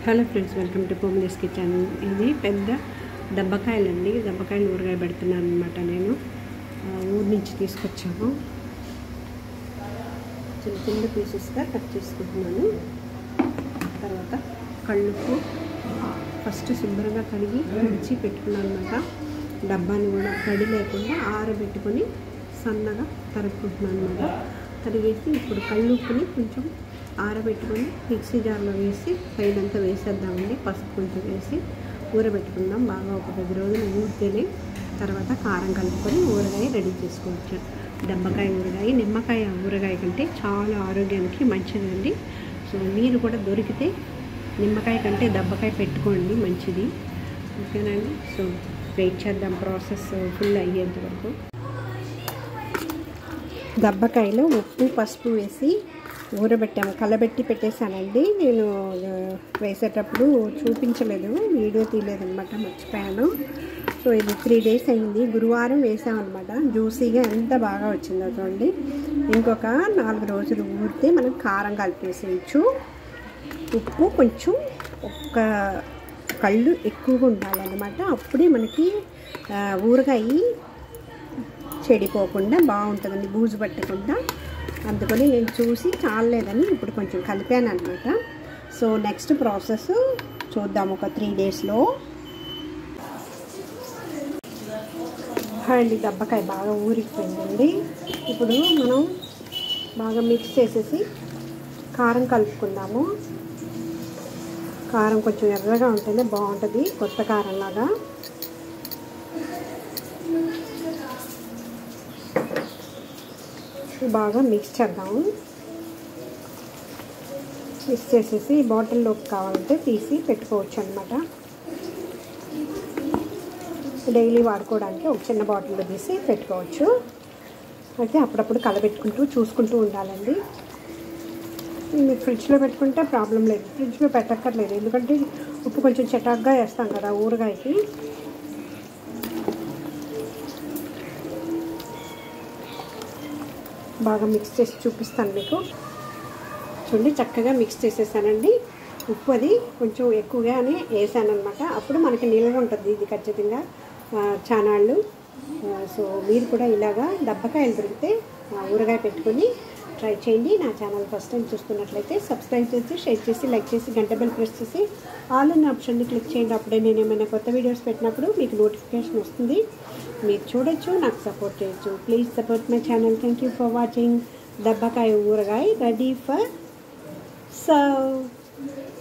hello friends welcome to పోమ్లెస్ kitchen ఇది పెద్ద దబ్బకాయలండి దబ్బకాయలు ఊరగాయ పెడుతున్నాను అనమాట నేను ఆ, ఊరు నుంచి తీసుకొచ్చాను చిన్న చిన్న పీసెస్గా కట్ చేసుకుంటున్నాను తర్వాత కళ్ళుప్పు ఫస్ట్ శుభ్రంగా కడిగి తుడిచి పెట్టుకున్నాను అనమాట డబ్బాని కూడా తడి లేకుండా ఆరబెట్టుకొని సన్నగా తరుపుకుంటున్నాను అనమాట తరిగేసి ఇప్పుడు కళ్ళుప్పుని కొంచెం ఆరబెట్టుకొని మిక్సీ జార్లో వేసి పైనంతా వేసేద్దామండి పసుపు కొంచెం వేసి ఊరబెట్టుకుందాం బాగా ఒక పది రోజులు ఊరితేనే తర్వాత కారం కలుపుకొని ఊరగాయ రెడీ చేసుకోవచ్చు దెబ్బకాయ ఊరగాయ నిమ్మకాయ ఊరగాయ కంటే చాలా ఆరోగ్యానికి మంచిదండి సో మీరు కూడా దొరికితే నిమ్మకాయ కంటే దెబ్బకాయ పెట్టుకోండి మంచిది ఓకేనండి సో వెయిట్ చేద్దాం ప్రాసెస్ ఫుల్ అయ్యేంత వరకు దబ్బకాయలో ఉప్పు పసుపు వేసి ఊరబెట్టాము కలబెట్టి పెట్టేశానండి నేను ఆ, వేసేటప్పుడు చూపించలేదు వీడియో తీయలేదనమాట మర్చిపోయాను సో ఇది త్రీ డేస్ అయింది గురువారం వేసామన్నమాట జ్యూసీగా ఎంత బాగా వచ్చిందో చూడండి ఇంకొక నాలుగు రోజులు ఊరితే మనం కారం కలిపేసేయచ్చు ఉప్పు కొంచెం ఒక్క కళ్ళు ఎక్కువగా ఉండాలన్నమాట అప్పుడే మనకి ఆ, ఊరగాయ చెడిపోకుండా బాగుంటుందండి బూజు పట్టకుండా అందుకని నేను చూసి చాలేదని ఇప్పుడు కొంచెం కలిపాను అనమాట సో నెక్స్ట్ ప్రాసెస్ చూద్దాం ఒక త్రీ డేస్లో అండి దబ్బకాయ బాగా ఊరికిపోయిందండి ఇప్పుడు మనం బాగా మిక్స్ చేసేసి కారం కలుపుకుందాము కారం కొంచెం ఎర్రగా ఉంటేనే బాగుంటుంది కొత్త కారం లాగా బాగా మిక్స్ చేద్దాము మిక్స్ చేసేసి బాటిల్లోకి కావాలంటే తీసి పెట్టుకోవచ్చు అనమాట డైలీ వాడుకోవడానికి ఒక చిన్న బాటిల్లో తీసి పెట్టుకోవచ్చు అయితే అప్పుడప్పుడు కలబెట్టుకుంటూ చూసుకుంటూ ఉండాలండి మీరు ఫ్రిడ్జ్లో పెట్టుకుంటే ప్రాబ్లం లేదు ఫ్రిడ్జ్లో పెట్టక్కర్లేదు ఎందుకంటే ఉప్పు కొంచెం చటాక్గా వేస్తాం కదా ఊరగాయకి బాగా మిక్స్ చేసి చూపిస్తాను మీకు చూడండి చక్కగా మిక్స్ చేసేసానండి ఉప్పు అది కొంచెం ఎక్కువగానే వేసాను అనమాట అప్పుడు మనకి నిల్వ ఉంటుంది ఇది ఖచ్చితంగా ఆ, చానాళ్ళు ఆ, సో మీరు కూడా ఇలాగా దబ్బకాయలు దొరికితే ఆ, ఊరగాయ పెట్టుకొని ట్రై చేయండి నా ఛానల్ ఫస్ట్ టైం చూస్తున్నట్లయితే సబ్స్క్రైబ్ చేసి షేర్ చేసి లైక్ చేసి గంట బెల్ ప్రెస్ చేసి ఆల్ అనే ఆప్షన్ని క్లిక్ చేయండి అప్పుడే నేను ఏమైనా కొత్త వీడియోస్ పెట్టినప్పుడు మీకు నోటిఫికేషన్ వస్తుంది మీరు చూడొచ్చు నాకు సపోర్ట్ చేయొచ్చు please support my channel thank you for watching దబ్బకాయ ఊరగాయ రెడీ ఫర్ సర్వ్